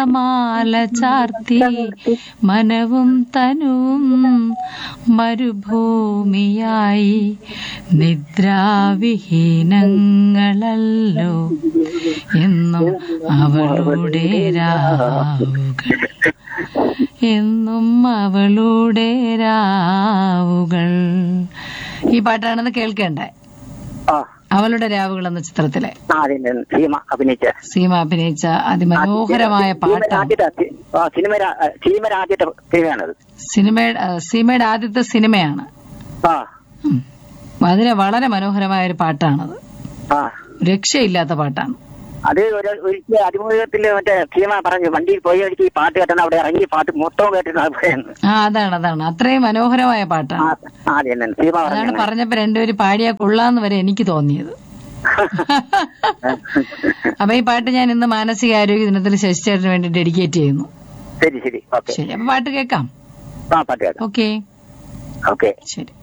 നിറമാല ചാർത്തി മനവും തനുവും മരുഭൂമിയായി നിദ്രാവിഹീനങ്ങളല്ലോ എന്നും അവളുടെ രാവുകൾ എന്നും അവളുടെ രാവുകൾ ഈ പാട്ടാണെന്ന് കേൾക്കണ്ടേ ആ അവളുടെ രാവുകൾ എന്ന ചിത്രത്തിലെ ആ അതിന്റെ സീമ അഭിനയിച്ച സീമ അഭിനയിച്ച അതിമനോഹരമായ സീമയുടെ പാട്ടാണ് ആദ്യത്തെ ആ, സിനിമയുടെ ആ, സീമയുടെ ആദ്യത്തെ സിനിമയാണത് സിനിമയുടെ ആ, സീമയുടെ ആദ്യത്തെ സിനിമയാണ് ആ ഉം. അതിന് വളരെ മനോഹരമായ ഒരു പാട്ടാണത് ആ രക്ഷയില്ലാത്ത പാട്ടാണ് അത് ഒരു ഒരിക്കൽ അതിമുഖത്തിൽ മറ്റേ സീമ പറഞ്ഞു വണ്ടിയിൽ പോയി ഒരിക്കൽ ഈ പാട്ട് കേട്ടെന്ന് അവിടെ ഇറങ്ങി പാട്ട് മൊത്തം കേട്ടിരുന്നു പറയുന്നു ആ അതാണ് അതാണ് അത്രയും മനോഹരമായ ആ പാട്ടാണ് ആ, അതെ തന്നെ സീമ അതാണ് പറഞ്ഞു പറഞ്ഞപ്പോ രണ്ടുപേര് പാടിയാ കൊള്ളാന്ന് വരെ എനിക്ക് തോന്നിയത് അപ്പൊ ഈ പാട്ട് ഞാൻ ഇന്ന് മാനസികാരോഗ്യ ദിനത്തിൽ ശശിചേട്ടന് വേണ്ടി ഡെഡിക്കേറ്റ് ചെയ്യുന്നു ശരി ശരി ഓക്കെ ശരി അപ്പൊ പാട്ട് കേൾക്കാം ആ പാട്ട് കേൾക്കാം ഓക്കെ ഓക്കെ ശരി